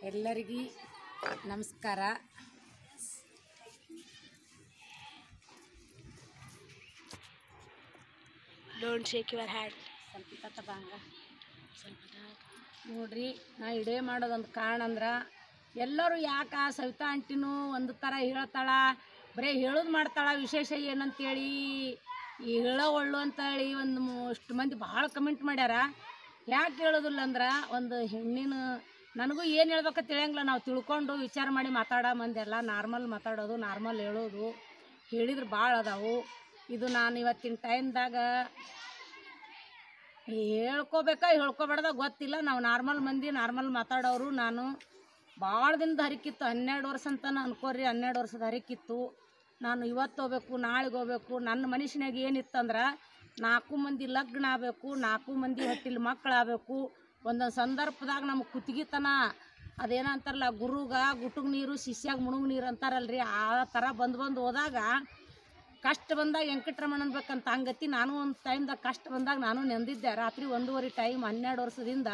ಎಲ್ಲರಿಗೂ ನಮಸ್ಕಾರ Don't shake your hand. ಸ್ವಲ್ಪ ಇತ್ತ ಬಾಂಗ ನೋಡ್ರಿ ನಾ ಇಡೇ ಮಾಡೋದೊಂದು ಕಾರಣ ಅಂದ್ರೆ ಎಲ್ಲರೂ ಯಾಕೆ ಸವಿತಾ ಆಂಟಿನೂ ಒಂದು ಥರ ಹೇಳ್ತಾಳ ಬರೀ ಹೇಳೋದು ಮಾಡ್ತಾಳ ವಿಶೇಷ ಏನಂತೇಳಿ ಈ ಹೇಳೋ ಒಳ್ಳು ಅಂತೇಳಿ ಒಂದು ಅಷ್ಟು ಮಂದಿ ಭಾಳ ಕಮೆಂಟ್ ಮಾಡ್ಯಾರ ಯಾಕೆ ಹೇಳೋದಿಲ್ಲ ಅಂದ್ರೆ ಒಂದು ಹೆಣ್ಣಿನ ನನಗೂ ಏನು ಹೇಳ್ಬೇಕಂತ ತಿಳಿಯಂಗಿಲ್ಲ ನಾವು ತಿಳ್ಕೊಂಡು ವಿಚಾರ ಮಾಡಿ ಮಾತಾಡೋ ಮಂದಿ ಎಲ್ಲ ನಾರ್ಮಲ್ ಮಾತಾಡೋದು ನಾರ್ಮಲ್ ಹೇಳೋದು ಹೇಳಿದ್ರೆ ಭಾಳ ಅದಾವು ಇದು ನಾನು ಇವತ್ತಿನ ಟೈಮ್ದಾಗ ಹೇಳ್ಕೋಬೇಕಾ ಹೇಳ್ಕೊಬೇಡ್ದ ಗೊತ್ತಿಲ್ಲ ನಾವು ನಾರ್ಮಲ್ ಮಂದಿ ನಾರ್ಮಲ್ ಮಾತಾಡೋರು ನಾನು ಭಾಳ ದಿನದ ಹರಿಕಿತ್ತು ಹನ್ನೆರಡು ವರ್ಷ ಅಂತ ಅನ್ಕೋರಿ ಹನ್ನೆರಡು ವರ್ಷದ ಹರಿಕಿತ್ತು ನಾನು ಇವತ್ತು ಹೋಗ್ಬೇಕು ನಾಳೆಗೆ ಹೋಗ್ಬೇಕು ನನ್ನ ಮನುಷ್ಯನಾಗ ಏನಿತ್ತಂದ್ರೆ ನಾಲ್ಕು ಮಂದಿ ಲಗ್ನ ಆಗಬೇಕು ನಾಲ್ಕು ಮಂದಿ ಹೊಟ್ಟಿಲಿ ಮಕ್ಕಳಾಗಬೇಕು ಒಂದೊಂದು ಸಂದರ್ಭದಾಗ ನಮಗೆ ಕುತ್ತಿಗೆತನ ಅದೇನೋ ಅಂತಾರಲ್ಲ ಗುರುಗ ಗುಟುಗ್ ನೀರು ಶಿಷ್ಯಾಗ ಮುಣುಗ್ ನೀರು ಅಂತಾರಲ್ರಿ ಆ ಥರ ಬಂದು ಬಂದು ಹೋದಾಗ ಕಷ್ಟ ಬಂದಾಗ ವೆಂಕಟರಮಣ ಅನ್ಬೇಕಂತ ಹಂಗತಿ ನಾನು ಒಂದು ಟೈಮ್ದಾಗ ಕಷ್ಟ ಬಂದಾಗ ನಾನು ನೆಂದಿದ್ದೆ ರಾತ್ರಿ ಒಂದೂವರೆ ಟೈಮ್ ಹನ್ನೆರಡು ವರ್ಷದಿಂದ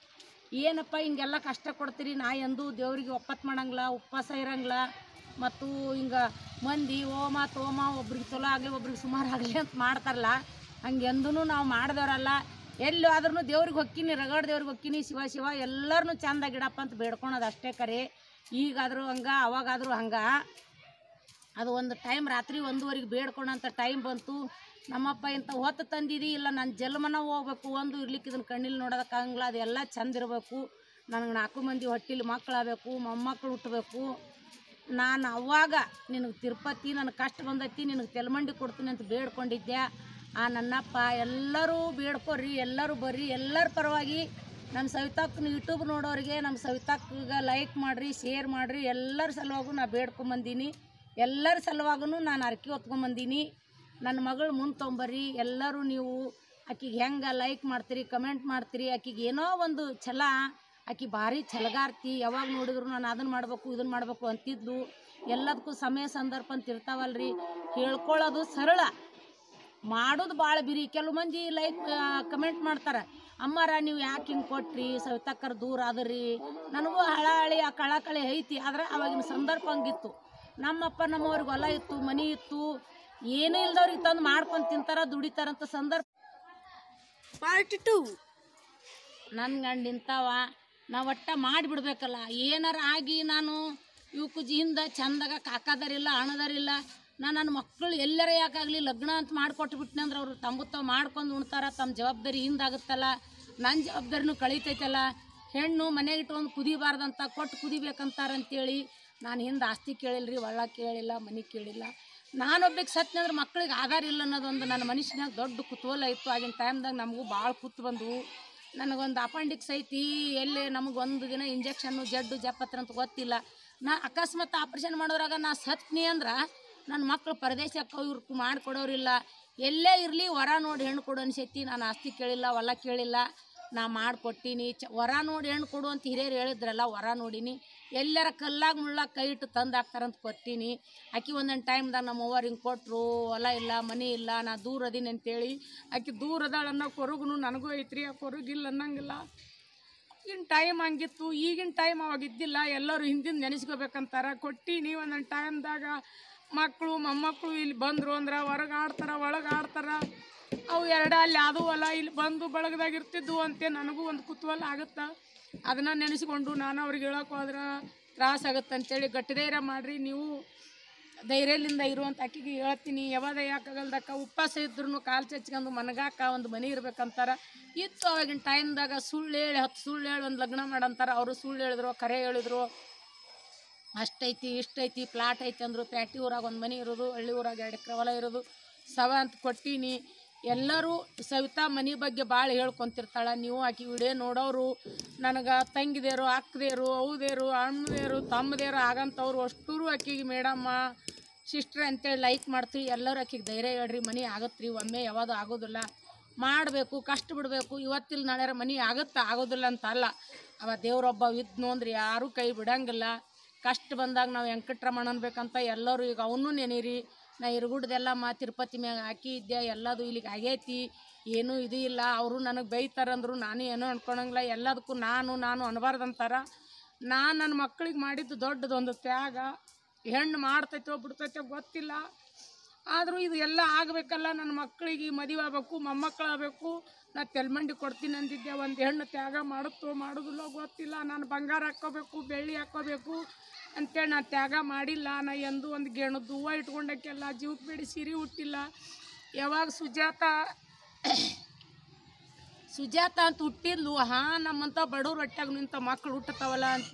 ಏನಪ್ಪ ಹಿಂಗೆಲ್ಲ ಕಷ್ಟ ಕೊಡ್ತೀರಿ ನಾ ಎಂದೂ ದೇವ್ರಿಗೆ ಒಪ್ಪತ್ತು ಮಾಡಂಗಿಲ್ಲ ಉಪವಾಸ ಇರಂಗಿಲ್ಲ ಮತ್ತು ಹಿಂಗೆ ಮಂದಿ ಓಮ ತೋಮ ಒಬ್ರಿಗೆ ಚಲೋ ಆಗಲಿ ಒಬ್ರಿಗೆ ಸುಮಾರು ಆಗಲಿ ಅಂತ ಮಾಡ್ತಾರಲ್ಲ ಹಂಗೆ ಎಂದೂ ನಾವು ಮಾಡಿದವರಲ್ಲ ಎಲ್ಲಿ ಆದ್ರೂ ದೇವ್ರಿಗೆ ಹೊಕ್ಕಿನಿ ರಗಡ್ ದೇವ್ರಿಗೆ ಹೊಕ್ಕಿನಿ ಶಿವ ಶಿವ ಎಲ್ಲರನ್ನೂ ಚಂದಾಗಿಡಪ್ಪ ಅಂತ ಬೇಡ್ಕೊಳೋದು ಅಷ್ಟೇ ಕರೆ ಈಗಾದರೂ ಹಂಗೆ ಅವಾಗಾದರೂ ಹಂಗೆ ಅದು ಒಂದು ಟೈಮ್ ರಾತ್ರಿ ಒಂದೂವರೆಗೆ ಬೇಡ್ಕೊಂಡಂಥ ಟೈಮ್ ಬಂತು ನಮ್ಮಪ್ಪ ಇಂಥ ಹೊತ್ತು ತಂದಿದಿ ಇಲ್ಲ ನನ್ನ ಜನ್ಮನ ಹೋಗ್ಬೇಕು ಒಂದು ಇರ್ಲಿಕ್ಕೆ ಇದನ್ನ ಕಣ್ಣಿಲ್ ನೋಡೋದಕ್ಕಾಗಂಗಿಲ್ಲ ಅದೆಲ್ಲ ಚಂದ ಇರಬೇಕು ನನಗೆ ನಾಲ್ಕು ಮಂದಿ ಹೊಟ್ಟಿಲಿ ಮಕ್ಕಳಾಗಬೇಕು ಮೊಮ್ಮಕ್ಕಳು ಹುಟ್ಟಬೇಕು ನಾನು ಅವಾಗ ನಿನಗೆ ತಿರುಪತಿ ನನಗೆ ಕಷ್ಟ ಬಂದೈತಿ ನಿನಗೆ ತೆಲ್ಮಂಡಿ ಕೊಡ್ತೀನಿ ಅಂತ ಬೇಡ್ಕೊಂಡಿದ್ದೆ ಆ ನನ್ನಪ್ಪ ಎಲ್ಲರೂ ಬೇಡ್ಕೊರಿ ಎಲ್ಲರೂ ಬರ್ರಿ ಎಲ್ಲರ ಪರವಾಗಿ ನಮ್ಮ ಸವಿತಾಕ್ಕನ ಯೂಟ್ಯೂಬ್ ನೋಡೋರಿಗೆ ನಮ್ಮ ಸವಿತಾಕ್ಗೆ ಲೈಕ್ ಮಾಡಿರಿ ಶೇರ್ ಮಾಡಿರಿ ಎಲ್ಲರ ಸಲುವಾಗೂ ನಾ ಬೇಡ್ಕೊಂಬಂದೀನಿ ಎಲ್ಲರ ಸಲುವಾಗೂ ನಾನು ಅರ್ಕೆ ಹೊತ್ಕೊಂಬಂದೀನಿ ನನ್ನ ಮಗಳು ಮುಂದೆ ತೊಂಬರ್ರಿ ಎಲ್ಲರೂ ನೀವು ಆಕಿಗೆ ಹೆಂಗೆ ಲೈಕ್ ಮಾಡ್ತೀರಿ ಕಮೆಂಟ್ ಮಾಡ್ತೀರಿ ಆಕಿಗೆ ಏನೋ ಒಂದು ಛಲ ಆಕಿ ಭಾರಿ ಛಲಗಾರ್ತಿ ಯಾವಾಗ ನೋಡಿದ್ರು ನಾನು ಅದನ್ನು ಮಾಡಬೇಕು ಇದನ್ನು ಮಾಡಬೇಕು ಅಂತಿದ್ಲು ಎಲ್ಲದಕ್ಕೂ ಸಮಯ ಸಂದರ್ಭ ಅಂತ ಇರ್ತಾವಲ್ರಿ ಹೇಳ್ಕೊಳ್ಳೋದು ಸರಳ ಮಾಡೋದು ಭಾಳ ಬಿರಿ ಕೆಲವು ಮಂದಿ ಲೈಕ್ ಕಮೆಂಟ್ ಮಾಡ್ತಾರೆ ಅಮ್ಮಾರ ನೀವು ಯಾಕೆ ಹಿಂಗೆ ಕೊಟ್ರಿ ಸವಿತಕ್ಕರ್ ದೂರ ಆದ್ರಿ ನನಗೂ ಹಳಹಳಿ ಆ ಕಳಕಳಿ ಐತಿ ಆದ್ರೆ ಅವಾಗಿನ ಸಂದರ್ಭ ಹಂಗಿತ್ತು ನಮ್ಮಪ್ಪ ನಮ್ಮವ್ರಿಗೆ ಹೊಲ ಇತ್ತು ಮನೆ ಇತ್ತು ಏನೂ ಇಲ್ದವ್ರಿಗೆ ತಂದು ಮಾಡ್ಕೊಂಡು ತಿಂತಾರ ದುಡಿತಾರಂತ ಸಂದರ್ಭ Part 2. ನನ್ನ ಗಂಡ ಇಂಥವ ನಾ ಒಟ್ಟ ಮಾಡಿಬಿಡ್ಬೇಕಲ್ಲ ಏನಾರ ಆಗಿ ನಾನು ಇವಕ್ಕೂ ಹಿಂದ ಚಂದಾಗ ಕಾಕಾದರಿಲ್ಲ ಅಣ್ಣದರಿಲ್ಲ ನಾ ನನ್ನ ಮಕ್ಕಳು ಎಲ್ಲರ ಯಾಕಾಗಲಿ ಲಗ್ನ ಅಂತ ಮಾಡಿಕೊಟ್ಟು ಬಿಟ್ನೆ ಅಂದ್ರೆ ಅವರು ತಮ್ಮ ತಾವು ಮಾಡ್ಕೊಂಡು ಉಣ್ತಾರ ತಮ್ಮ ಜವಾಬ್ದಾರಿ ಹಿಂದಾಗುತ್ತಲ್ಲ ನನ್ನ ಜವಾಬ್ದಾರಿನೂ ಕಳೀತೈತಲ್ಲ ಹೆಣ್ಣು ಮನೆಗೆ ಇಟ್ಕೊಂಡು ಕುದಿಬಾರ್ದಂತ ಕೊಟ್ಟು ಕುದಿಬೇಕಂತಾರಂತೇಳಿ ನಾನು ಹಿಂದೆ ಆಸ್ತಿ ಕೇಳಿಲ್ರಿ ಒಳ್ಳ ಕೇಳಿಲ್ಲ ಮನೆ ಕೇಳಿಲ್ಲ ನಾನೊಬ್ಬಕ್ಕೆ ಸತ್ನೆ ಅಂದ್ರೆ ಮಕ್ಳಿಗೆ ಆಧಾರ ಇಲ್ಲ ಅನ್ನೋದೊಂದು ನನ್ನ ಮನುಷ್ಯನಾಗ ದೊಡ್ಡ ಕುತೂಹಲ ಇತ್ತು ಆಗಿನ ಟೈಮ್ದಾಗ ನಮಗೂ ಭಾಳ ಕೂತು ಬಂದವು ನನಗೊಂದು ಅಪೆಂಡಿಕ್ಸ್ ಐತಿ ಎಲ್ಲಿ ನಮಗೊಂದು ದಿನ ಇಂಜೆಕ್ಷನ್ನು ಜಡ್ಡು ಜಪ್ಪತ್ರ ಅಂತ ಗೊತ್ತಿಲ್ಲ ನಾ ಅಕಸ್ಮಾತ್ ಆಪ್ರೇಷನ್ ಮಾಡೋದ್ರಾಗ ನಾ ಸತ್ನಿ ಅಂದ್ರೆ ನನ್ನ ಮಕ್ಕಳು ಪರದೇಶಕ್ಕೆ ಇವ್ರು ಮಾಡಿಕೊಡೋರಿಲ್ಲ ಎಲ್ಲೇ ಇರಲಿ ವರ ನೋಡಿ ಹೆಣ್ಣು ಕೊಡು ಅನ್ಸೈತಿ ನಾನು ಆಸ್ತಿ ಕೇಳಿಲ್ಲ ಹೊಲ ಕೇಳಿಲ್ಲ ನಾ ಮಾಡಿಕೊಟ್ಟೀನಿ ಚ ವರ ನೋಡಿ ಹೆಣ್ಣು ಕೊಡು ಅಂತ ಹಿರಿಯರು ಹೇಳಿದ್ರಲ್ಲ ವರ ನೋಡೀನಿ ಎಲ್ಲರ ಕಲ್ಲಾಗ ಮುಳ್ಳಾಗ ಕೈ ಇಟ್ಟು ತಂದು ಹಾಕ್ತಾರಂತ ಕೊಟ್ಟೀನಿ ಆಕಿ ಒಂದೊಂದು ಟೈಮ್ದಾಗ ನಮ್ಮ ಅವ್ವರು ಹಿಂಗೆ ಕೊಟ್ಟರು ಹೊಲ ಇಲ್ಲ ಮನೆ ಇಲ್ಲ ನಾ ದೂರ ಅದೀನಿ ಅಂತೇಳಿ ಆಕಿ ದೂರ ಅದಾಳ ಅನ್ನೋ ಕೊರಗುನು ನನಗೂ ಐತ್ರಿ ಆ ಕೊರಗಿಲ್ಲ ಅನ್ನಂಗಿಲ್ಲ ಈಗಿನ ಟೈಮ್ ಹಂಗಿತ್ತು ಈಗಿನ ಟೈಮ್ ಅವಾಗ ಇದ್ದಿಲ್ಲ ಎಲ್ಲರೂ ಹಿಂದಿನ ನೆನೆಸ್ಕೋಬೇಕಂತಾರ ಕೊಟ್ಟೀನಿ ಒಂದೊಂದು ಟೈಮ್ದಾಗ ಮಕ್ಕಳು ಮೊಮ್ಮಕ್ಕಳು ಇಲ್ಲಿ ಬಂದರು ಅಂದ್ರೆ ಹೊರಗೆ ಆಡ್ತಾರ ಒಳಗೆ ಆಡ್ತಾರ ಅವು ಎರಡ ಅಲ್ಲಿ ಅದು ಅಲ್ಲ ಇಲ್ಲಿ ಬಂದು ಬಳಗದಾಗ ಇರ್ತಿದ್ವು ಅಂತ ನನಗೂ ಒಂದು ಕುತೂಹಲ ಆಗುತ್ತೆ ಅದನ್ನ ನೆನೆಸ್ಕೊಂಡು ನಾನು ಅವ್ರಿಗೆ ಹೇಳಕ್ಕೆ ಹೋದ್ರೆ ತ್ರಾಸ ಆಗುತ್ತೆ ಅಂತೇಳಿ ಗಟ್ಟಿ ಧೈರ್ಯ ಮಾಡಿರಿ ನೀವು ಧೈರ್ಯದಿಂದ ಇರುವಂತ ಆಕಿಗೆ ಹೇಳ್ತೀನಿ ಯಾವಾಗ ಯಾಕಾಗಲ್ದಕ್ಕ ಉಪವಾಸ ಇದ್ರೂ ಕಾಲು ಚಚ್ಕೊಂಡು ಮನಗಾಕ ಒಂದು ಮನೆ ಇರ್ಬೇಕಂತಾರ ಇತ್ತು ಅವಾಗಿನ ಟೈಮ್ದಾಗ ಸುಳ್ಳು ಹೇಳಿ ಹತ್ತು ಸುಳ್ಳು ಹೇಳಿ ಒಂದು ಲಗ್ನ ಮಾಡಂತಾರ ಅವರು ಸುಳ್ಳು ಹೇಳಿದ್ರು ಕರೆ ಹೇಳಿದ್ರು ಅಷ್ಟೈತಿ ಇಷ್ಟೈತಿ ಪ್ಲಾಟ್ ಐತಿ ಅಂದರು ಪ್ಯಾಟಿ ಊರಾಗ ಒಂದು ಮನೆ ಇರೋದು ಹಳ್ಳಿ ಊರಾಗ ಎರಡು ಎಕರೆ ಹೊಲ ಇರೋದು ಸವ ಅಂತ ಕೊಟ್ಟೀನಿ ಎಲ್ಲರೂ ಸವಿತಾ ಮನೆ ಬಗ್ಗೆ ಭಾಳ ಹೇಳ್ಕೊಂತಿರ್ತಾಳೆ ನೀವು ಆಕಿ ವಿಡಿಯೋ ನೋಡೋರು ನನಗೆ ತಂಗಿದೇರು ಅಕ್ಕದೇರು ಅವದೇರು ಅಣ್ಣದೇರು ತಮ್ಮದೇರು ಆಗಂತವ್ರು ಅಷ್ಟೂರು ಆಕಿಗೆ ಮೇಡಮ್ಮ ಸಿಸ್ಟ್ರ್ ಅಂತೇಳಿ ಲೈಕ್ ಮಾಡ್ತೀವಿ ಎಲ್ಲರೂ ಆಕಿಗೆ ಧೈರ್ಯ ಹೇಳ್ರಿ ಮನೆ ಆಗತ್ತೆ ರೀ ಒಮ್ಮೆ ಯಾವುದು ಆಗೋದಿಲ್ಲ ಮಾಡಬೇಕು ಕಷ್ಟ ಬಿಡಬೇಕು ಇವತ್ತಿಲ್ಲ ನಾಳೆ ಮನೆ ಆಗುತ್ತೆ ಆಗೋದಿಲ್ಲ ಅಂತ ಅಲ್ಲ ಅವ ದೇವ್ರೊಬ್ಬ ಇದ್ನು ಅಂದ್ರೆ ಯಾರೂ ಕೈ ಬಿಡಂಗಿಲ್ಲ ಕಷ್ಟ ಬಂದಾಗ ನಾವು ವೆಂಕಟರಮಣ ಅನ್ಬೇಕಂತ ಎಲ್ಲರೂ ಈಗ ಅವನು ನೆನೀರಿ ನಾ ಇರುಗುಡ್ದೆಲ್ಲ ಮಾ ತಿರುಪತಿ ಮ್ಯಾಗ ಹಾಕಿದ್ದೆ ಎಲ್ಲದು ಇಲ್ಲಿಗೆ ಆಗೈತಿ ಏನೂ ಇದು ಇಲ್ಲ ಅವರು ನನಗೆ ಬೈತಾರಂದ್ರು ನಾನು ಏನೂ ಅನ್ಕೊಳಂಗಿಲ್ಲ ಎಲ್ಲದಕ್ಕೂ ನಾನು ನಾನು ಅನ್ಬಾರ್ದಂತಾರ ನಾನು ನನ್ನ ಮಕ್ಕಳಿಗೆ ಮಾಡಿದ್ದು ದೊಡ್ಡದೊಂದು ತ್ಯಾಗ ಹೆಣ್ಣು ಮಾಡ್ತೈತೋ ಬಿಡ್ತೈತೋ ಗೊತ್ತಿಲ್ಲ ಆದರೂ ಇದು ಎಲ್ಲ ಆಗಬೇಕಲ್ಲ ನನ್ನ ಮಕ್ಕಳಿಗೆ ಮದುವೆ ಆಗಬೇಕು ಮೊಮ್ಮಕ್ಕಳು ಆಗಬೇಕು ನಾ ತೆಲ್ಮಂಡಿ ಕೊಡ್ತೀನಿ ಅಂದಿದ್ದೆ ಒಂದು ಹೆಣ್ಣು ತ್ಯಾಗ ಮಾಡುತ್ತೋ ಮಾಡೋದಿಲ್ಲೋ ಗೊತ್ತಿಲ್ಲ ನಾನು ಬಂಗಾರ ಹಾಕ್ಕೋಬೇಕು ಬೆಳ್ಳಿ ಹಾಕ್ಕೋಬೇಕು ಅಂತೇಳಿ ನಾನು ತ್ಯಾಗ ಮಾಡಿಲ್ಲ ನಾ ಎಂದೂ ಒಂದು ಗೆಣದ್ದು ಹೂವು ಇಟ್ಕೊಂಡಕ್ಕೆಲ್ಲ ಜೀವಕ್ಕೆ ಬೇಡಿ ಸಿರಿ ಹುಟ್ಟಿಲ್ಲ ಯಾವಾಗ ಸುಜಾತ ಸುಜಾತ ಅಂತ ಹುಟ್ಟಿದ್ಲು ಹಾ ನಮ್ಮಂತ ಬಡವ್ರ ಹೊಟ್ಯಾಗ ನಿಂತ ಮಕ್ಳು ಹುಟ್ಟತಾವಲ್ಲ ಅಂತ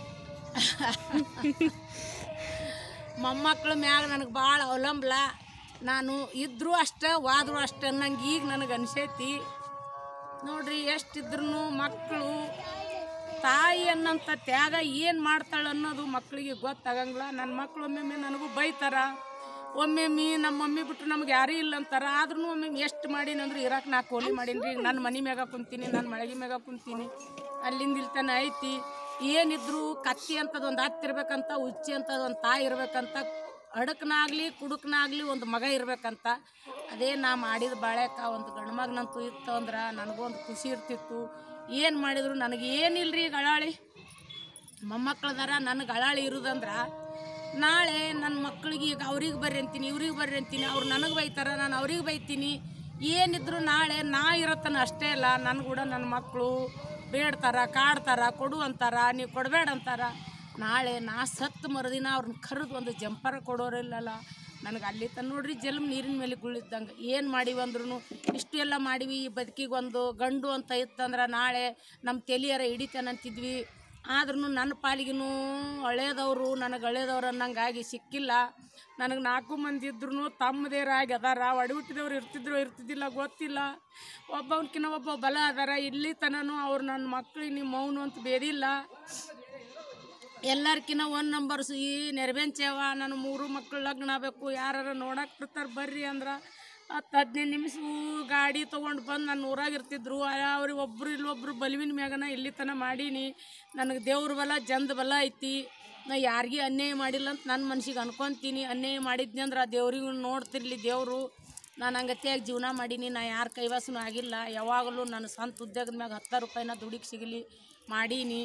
ಮೊಮ್ಮಕ್ಳ ಮ್ಯಾಗ ನನಗೆ ಭಾಳ ಅವಲಂಬಲ ನಾನು ಇದ್ರೂ ಅಷ್ಟೇ ವಾದ್ರು ಅಷ್ಟೇ ನಂಗೆ ಈಗ ನನಗೆ ಅನಿಸೈತಿ ನೋಡ್ರಿ ಎಷ್ಟಿದ್ರು ಮಕ್ಕಳು ತಾಯಿ ಅನ್ನಂಥ ತ್ಯಾಗ ಏನು ಮಾಡ್ತಾಳೆ ಅನ್ನೋದು ಮಕ್ಕಳಿಗೆ ಗೊತ್ತಾಗಂಗಿಲ್ಲ ನನ್ನ ಮಕ್ಕಳು ಒಮ್ಮೊಮ್ಮೆ ನನಗೂ ಬೈತಾರ ಒಮ್ಮೊಮ್ಮೆ ನಮ್ಮ ಮಮ್ಮಿ ಬಿಟ್ಟು ನಮ್ಗೆ ಯಾರೂ ಇಲ್ಲ ಅಂತಾರ ಆದ್ರೂ ಒಮ್ಮೊಮ್ಮೆ ಎಷ್ಟು ಮಾಡೀನಿ ಅಂದ್ರೆ ಇರಕ್ಕೆ ನಾ ಕೋಲಿ ಮಾಡೀನಿ ರೀ ನನ್ನ ಮನೆ ಮ್ಯಾಗ ಕುಂತೀನಿ ನನ್ನ ಮಳಗಿ ಮ್ಯಾಗ ಕುಂತೀನಿ ಅಲ್ಲಿಂದ ಇಲ್ತಾನೆ ಐತಿ ಏನಿದ್ರು ಕತ್ತಿ ಅಂತದೊಂದು ಹತ್ತಿರ್ಬೇಕಂತ ಉಚ್ಚಿ ಅಂತದೊಂದು ತಾಯಿ ಇರ್ಬೇಕಂತ ಅಡಕನಾಗಲಿ ಕುಡುಕನಾಗಲಿ ಒಂದು ಮಗ ಇರ್ಬೇಕಂತ ಅದೇ ನಾ ಮಾಡಿದ ಬಾಳ್ಯಾಕ ಒಂದು ಗಂಡು ಮಗನಂತೂ ಇತ್ತು ಅಂದ್ರೆ ನನಗೂ ಒಂದು ಖುಷಿ ಇರ್ತಿತ್ತು ಏನು ಮಾಡಿದ್ರು ನನಗೆ ಏನಿಲ್ರಿ ಗಳಾಳಿ ಮೊಮ್ಮಕ್ಳದಾರ ನನಗೆ ಅಳಾಳಿ ಇರೋದಂದ್ರೆ ನಾಳೆ ನನ್ನ ಮಕ್ಳಿಗೆ ಈಗ ಅವ್ರಿಗೆ ಬರ್ರಿ ಅಂತೀನಿ ಇವ್ರಿಗೆ ಬರ್ರಿ ಅಂತೀನಿ ಅವ್ರು ನನಗೆ ಬೈತಾರ ನಾನು ಅವ್ರಿಗೆ ಬೈತೀನಿ ಏನಿದ್ರು ನಾಳೆ ನಾ ಇರತ್ತನ ಅಷ್ಟೇ ಅಲ್ಲ ನನ್ನ ಕೂಡ ನನ್ನ ಮಕ್ಕಳು ಬೇಡ್ತಾರ ಕಾಡ್ತಾರ ಕೊಡು ಅಂತಾರ ನೀವು ಕೊಡಬೇಡ ಅಂತಾರ ನಾಳೆ ನಾ ಸತ್ತು ಮರುದಿನ ಅವ್ರನ್ನ ಕರೆದು ಒಂದು ಜಂಪರ ಕೊಡೋರಿಲ್ಲಲ್ಲ ನನಗೆ ಅಲ್ಲಿ ತನ ನೋಡ್ರಿ ಜಲ್ಮ್ ನೀರಿನ ಮೇಲೆ ಗುಳಿದ್ದಂಗೆ ಏನು ಮಾಡೀವಿ ಅಂದ್ರೂ ಇಷ್ಟು ಎಲ್ಲ ಮಾಡೀವಿ ಈ ಬದುಕಿಗೆ ಒಂದು ಗಂಡು ಅಂತ ಇತ್ತಂದ್ರೆ ನಾಳೆ ನಮ್ಮ ತೆಲಿಯರ ಹಿಡಿತಾನಂತಿದ್ವಿ ಆದ್ರೂ ನನ್ನ ಪಾಲಿಗೂ ಹಳೇದವರು ನನಗೆ ಹಳೇದವ್ರು ಅನ್ನಂಗಾಗಿ ಸಿಕ್ಕಿಲ್ಲ ನನಗೆ ನಾಲ್ಕು ಮಂದಿ ಇದ್ರು ತಮ್ಮದೇರಾಗಿ ಅದಾರ ಒಡಿ ಹುಟ್ಟಿದವ್ರು ಇರ್ತಿದ್ರು ಇರ್ತಿದ್ದಿಲ್ಲ ಗೊತ್ತಿಲ್ಲ ಒಬ್ಬವನ್ಕಿನ್ನ ಒಬ್ಬ ಬಲ ಅದಾರ ಇಲ್ಲಿ ತನೂ ಅವ್ರು ನನ್ನ ಮಕ್ಳಿಗೆ ನಿಮ್ಮ ಮೌನು ಅಂತ ಬೇದಿಲ್ಲ ಎಲ್ಲರ್ಕಿನ್ನ ಒಂದು ನಂಬರ್ಸ್ ಈ ನೆರವೆಂಚವ ನನ್ನ ಮೂರು ಮಕ್ಕಳು ಲಗ್ನ ಆಗಬೇಕು ಯಾರು ನೋಡಕ್ಕೆ ಬಿಡ್ತಾರೆ ಬರ್ರಿ ಅಂದ್ರೆ ಹತ್ತು ಹದಿನೈದು ನಿಮಿಷ ಗಾಡಿ ತೊಗೊಂಡು ಬಂದು ನಾನು ಊರಾಗ ಇರ್ತಿದ್ರು ಅವ್ರಿಗೆ ಒಬ್ಬರು ಇಲ್ಲೊಬ್ರು ಬಲವಿನ ಮ್ಯಾಗನ ಇಲ್ಲಿ ತನ ಮಾಡೀನಿ ನನಗೆ ದೇವ್ರ ಬಲ ಜಂದ ಬಲ ಐತಿ ನಾ ಯಾರಿಗೂ ಅನ್ಯಾಯ ಮಾಡಿಲ್ಲ ಅಂತ ನನ್ನ ಮನ್ಸಿಗೆ ಅನ್ಕೊತೀನಿ ಅನ್ಯಾಯ ಮಾಡಿದ್ನಿ ಅಂದ್ರೆ ಆ ದೇವ್ರಿಗೂ ನೋಡ್ತಿರ್ಲಿ ದೇವರು ನಾನು ಹಂಗತಿಯಾಗಿ ಜೀವನ ಮಾಡೀನಿ ನಾ ಯಾರ ಕೈವಾಸನೂ ಆಗಿಲ್ಲ ಯಾವಾಗಲೂ ನನ್ನ ಸ್ವಂತ ಉದ್ಯೋಗದ ಮ್ಯಾಗ ಹತ್ತು ರೂಪಾಯಿನ ದುಡಿಗೆ ಸಿಗಲಿ ಮಾಡೀನಿ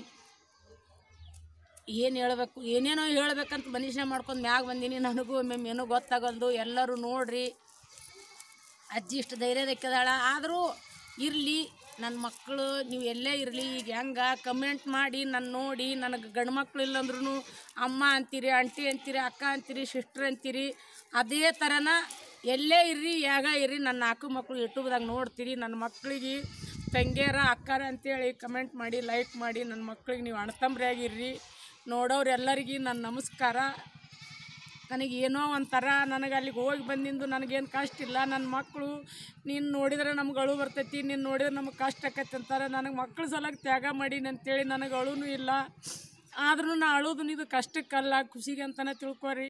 ಏನು ಹೇಳಬೇಕು ಏನೇನೋ ಹೇಳ್ಬೇಕಂತ ಮನುಷ್ಯ ಮಾಡ್ಕೊಂಡು ಮ್ಯಾಗ ಬಂದೀನಿ ನನಗೂ ಒಮ್ಮೊಮ್ಮೆ ಏನೂ ಗೊತ್ತಾಗಲ್ದು ಎಲ್ಲರೂ ನೋಡ್ರಿ ಅಜ್ಜಿ ಇಷ್ಟು ಧೈರ್ಯ ದಕ್ಕಿದಾಳ ಆದರೂ ಇರಲಿ ನನ್ನ ಮಕ್ಕಳು ನೀವು ಎಲ್ಲೇ ಇರಲಿ ಈಗ ಹೆಂಗೆ ಕಮೆಂಟ್ ಮಾಡಿ ನನ್ನ ನೋಡಿ ನನಗೆ ಗಂಡು ಮಕ್ಳು ಇಲ್ಲಂದ್ರೂ ಅಮ್ಮ ಅಂತೀರಿ ಆಂಟಿ ಅಂತೀರಿ ಅಕ್ಕ ಅಂತೀರಿ ಸಿಸ್ಟ್ರ್ ಅಂತೀರಿ ಅದೇ ಥರನ ಎಲ್ಲೇ ಇರ್ರಿ ಯಾಗ ಇರ್ರಿ ನನ್ನ ನಾಲ್ಕು ಮಕ್ಕಳು ಯೂಟ್ಯೂಬ್ದಾಗ ನೋಡ್ತೀರಿ ನನ್ನ ಮಕ್ಕಳಿಗೆ ತಂಗಿಯರ ಅಕ್ಕಾರ ಅಂತೇಳಿ ಕಮೆಂಟ್ ಮಾಡಿ ಲೈಕ್ ಮಾಡಿ ನನ್ನ ಮಕ್ಕಳಿಗೆ ನೀವು ಅಣ್ಣತಂಬ್ರಿಯಾಗಿರ್ರಿ ನೋಡೋರೆಲ್ಲರಿಗೂ ನನ್ನ ನಮಸ್ಕಾರ ನನಗೆ ಏನೋ ಒಂಥರ ನನಗೆ ಅಲ್ಲಿಗೆ ಹೋಗಿ ಬಂದಿಂದು ನನಗೇನು ಕಷ್ಟ ಇಲ್ಲ ನನ್ನ ಮಕ್ಕಳು ನೀನು ನೋಡಿದ್ರೆ ನಮ್ಗೆ ಅಳು ಬರ್ತೈತಿ ನೀನು ನೋಡಿದ್ರೆ ನಮಗೆ ಕಷ್ಟ ಆಕೈತಿ ಅಂತಾರೆ ನನಗೆ ಮಕ್ಕಳು ಸಲಕ್ಕೆ ತ್ಯಾಗ ಮಾಡೀನಿ ಅಂತೇಳಿ ನನಗೆ ಅಳುನೂ ಇಲ್ಲ ಆದ್ರೂ ನಾ ಅಳೋದು ಇದು ಕಷ್ಟಕ್ಕಲ್ಲ ಖುಷಿಗೆ ಅಂತಲೇ ತಿಳ್ಕೊರಿ